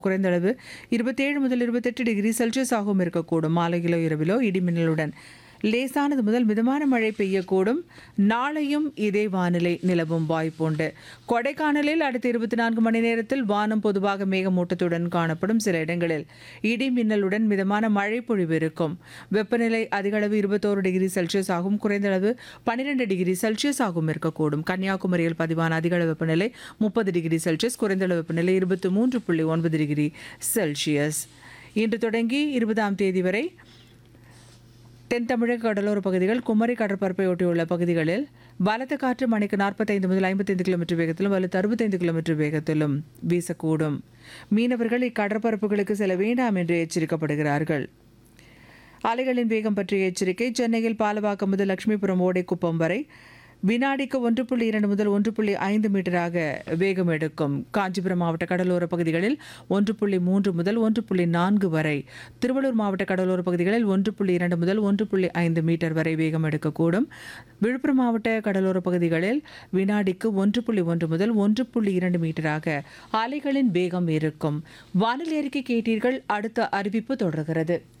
குறைந்த அளவு இருபத்தேழு முதல் இருபத்தெட்டு டிகிரி செல்சியஸ் ஆகவும் இருக்கக்கூடும் மாலையிலோ இரவிலோ இடிமின்னலுடன் லேசானது முதல் மிதமான மழை பெய்யக்கூடும் நாளையும் இதே வானிலை நிலவும் வாய்ப்புண்டு கொடைக்கானலில் அடுத்த இருபத்தி நான்கு மணி நேரத்தில் வானம் பொதுவாக மேகமூட்டத்துடன் காணப்படும் சில இடங்களில் இடி மின்னலுடன் மிதமான மழை பொழிவு இருக்கும் வெப்பநிலை அதிக அளவு இருபத்தோரு டிகிரி செல்சியஸ் ஆகும் குறைந்த அளவு பன்னிரெண்டு டிகிரி செல்சியஸ் ஆகும் இருக்கக்கூடும் கன்னியாகுமரியில் பதிவான அதிக அளவு வெப்பநிலை முப்பது டிகிரி செல்சியஸ் குறைந்த அளவு வெப்பநிலை இருபத்தி மூன்று புள்ளி ஒன்பது டிகிரி செல்சியஸ் இன்று தொடங்கி இருபதாம் தேதி வரை தென் தமிழக கடலோர பகுதிகள் குமரி கடற்பரப்பை ஒட்டியுள்ள பகுதிகளில் பலத்த காற்று மணிக்கு நாற்பத்தைந்து முதல் ஐம்பத்தைந்து கிலோமீட்டர் வேகத்திலும் வலுத்து அறுபத்தைந்து கிலோமீட்டர் வேகத்திலும் வீசக்கூடும் மீனவர்கள் இக்கடற்பரப்புகளுக்கு செல்ல வேண்டாம் என்று எச்சரிக்கப்படுகிறார்கள் அலைகளின் வேகம் பற்றிய எச்சரிக்கை சென்னையில் பாலவாக்கம் முதல் லட்சுமிபுரம் ஓடைக்குப்பம் வரை வினாடிக்கு ஒன்று புள்ளி இரண்டு முதல் ஒன்று புள்ளி ஐந்து மீட்டராக வேகம் எடுக்கும் காஞ்சிபுரம் மாவட்ட கடலோர பகுதிகளில் ஒன்று புள்ளி மூன்று முதல் ஒன்று புள்ளி நான்கு வரை திருவள்ளூர் மாவட்ட கடலோர பகுதிகளில் ஒன்று புள்ளி இரண்டு முதல் ஒன்று புள்ளி ஐந்து மீட்டர் வரை வேகம் எடுக்கக்கூடும் விழுப்புரம் மாவட்ட கடலோர பகுதிகளில் வினாடிக்கு ஒன்று புள்ளி ஒன்று முதல் ஒன்று புள்ளி இரண்டு மீட்டராக அலைகளின் வேகம் இருக்கும் வானிலை அறிக்கை கேட்டீர்கள் அடுத்த அறிவிப்பு தொடர்கிறது